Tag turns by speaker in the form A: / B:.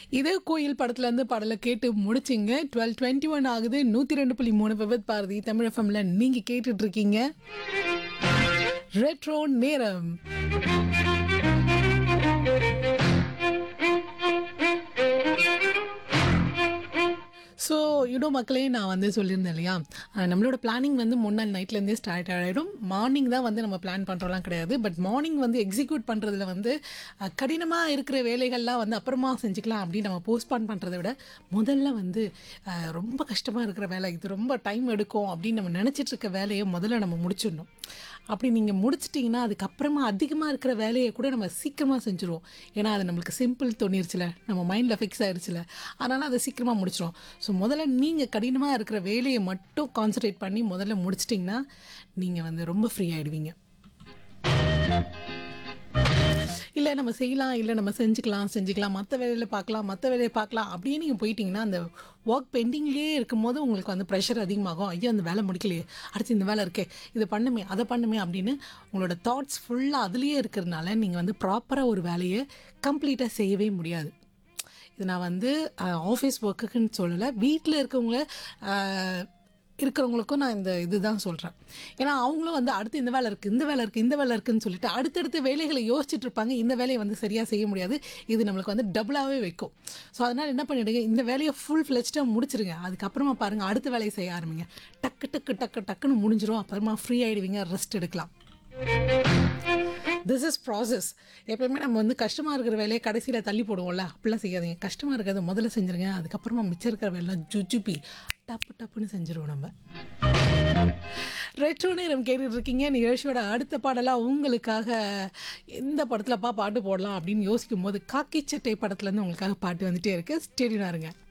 A: இதே கோயில் படத்துலேருந்து பாடலை கேட்டு முடிச்சிங்க டுவெல் டுவெண்ட்டி ஒன் ஆகுது நூற்றி ரெண்டு புள்ளி மூணு விபத் பாரதி தமிழ் எஃப்எம்ல நீங்கள் கேட்டுட்டு இருக்கீங்க ரெட்ரோ நேரம் ஸோ யூனோ மக்களே நான் வந்து சொல்லியிருந்தேன் இல்லையா அஹ் நம்மளோட பிளானிங் வந்து முன்னாள் நைட்லேருந்தே ஸ்டார்ட் ஆகிடும் மார்னிங் தான் வந்து நம்ம பிளான் பண்ணுறோலாம் கிடையாது பட் மார்னிங் வந்து எக்ஸிக்யூட் பண்ணுறதுல வந்து அஹ், கடினமாக இருக்கிற வேலைகள்லாம் வந்து அப்புறமா செஞ்சுக்கலாம் அப்படின்னு நம்ம போஸ்ட்பான் பண்ணுறதை விட முதல்ல வந்து அஹ், ரொம்ப கஷ்டமாக இருக்கிற வேலை இது ரொம்ப டைம் எடுக்கும் அப்படின்னு நம்ம நினச்சிட்டு இருக்க வேலையை முதல்ல நம்ம முடிச்சிடணும் அப்படி நீங்கள் முடிச்சிட்டிங்கன்னா அதுக்கப்புறமா அதிகமாக இருக்கிற வேலையை கூட நம்ம சீக்கிரமாக செஞ்சுருவோம் ஏன்னா அது நம்மளுக்கு சிம்பிள் தோணிருச்சுல நம்ம மைண்டில் ஃபிக்ஸ் ஆயிடுச்சுல அதனால் அதை சீக்கிரமாக முடிச்சிடும் ஸோ முதல்ல நீங்கள் கடினமாக இருக்கிற வேலையை மட்டும் கான்சன்ட்ரேட் பண்ணி முதல்ல முடிச்சிட்டிங்கன்னா நீங்கள் வந்து ரொம்ப ஃப்ரீ ஆகிடுவீங்க இல்லை நம்ம செய்யலாம் இல்லை நம்ம செஞ்சுக்கலாம் செஞ்சுக்கலாம் மற்ற வேலையில் பார்க்கலாம் மற்ற வேலையை பார்க்கலாம் அப்படியே நீங்கள் போயிட்டீங்கன்னா அந்த ஒர்க் பெண்டிங்லேயே இருக்கும்போது உங்களுக்கு வந்து ப்ரெஷர் அதிகமாகும் ஐயோ அந்த வேலை முடிக்கலையே அடுத்து இந்த வேலை இருக்கே இதை பண்ணுமே அதை பண்ணுமே அப்படின்னு உங்களோட தாட்ஸ் ஃபுல்லாக அதுலேயே இருக்கிறதுனால நீங்கள் வந்து ப்ராப்பராக ஒரு வேலையை கம்ப்ளீட்டாக செய்யவே முடியாது இது நான் வந்து ஆஃபீஸ் ஒர்க்குக்குன்னு சொல்லலை வீட்டில் இருக்கவங்க அஹ், இருக்கிறவங்களுக்கும் நான் இந்த இதுதான் சொல்கிறேன் ஏன்னா அவங்களும் வந்து அடுத்து இந்த வேலை இருக்குது இந்த வேலை இருக்குது இந்த வேலை இருக்குன்னு சொல்லிட்டு அடுத்தடுத்த வேலைகளை யோசிச்சுட்டு இருப்பாங்க இந்த வேலையை வந்து சரியாக செய்ய முடியாது இது நம்மளுக்கு வந்து டபுளாகவே வைக்கும் ஸோ அதனால் என்ன பண்ணிடுங்க இந்த வேலையை ஃபுல் ஃப்ளெஜ்டாக முடிச்சிருங்க அதுக்கப்புறமா பாருங்கள் அடுத்த வேலையை செய்ய ஆரம்பிங்க டக்கு டக்கு டக்கு டக்குன்னு முடிஞ்சிரும் அப்புறமா ஃப்ரீ ஆகிடுவீங்க ரெஸ்ட் எடுக்கலாம் திஸ் இஸ் ப்ராசஸ் எப்பயுமே நம்ம வந்து கஷ்டமாக இருக்கிற வேலையை கடைசியில் தள்ளி போடுவோம்ல அப்படிலாம் செய்யாதீங்க கஷ்டமாக இருக்கிறத முதல்ல செஞ்சுருங்க அதுக்கப்புறமா மிச்சம் இருக்கிற வேலைலாம் ஜுஜுப்பி டப்பு டப்புன்னு செஞ்சுருவோம் நம்ம ரெட்ரோ நேரம் கேட்டுட்டு இருக்கீங்க நிகழ்ச்சியோட அடுத்த பாடலாக உங்களுக்காக எந்த படத்துலப்பா பாட்டு போடலாம் அப்படின்னு யோசிக்கும் போது காக்கி சட்டை படத்துலேருந்து உங்களுக்காக பாட்டு வந்துட்டே இருக்கு ஸ்டேடியம் இருங்க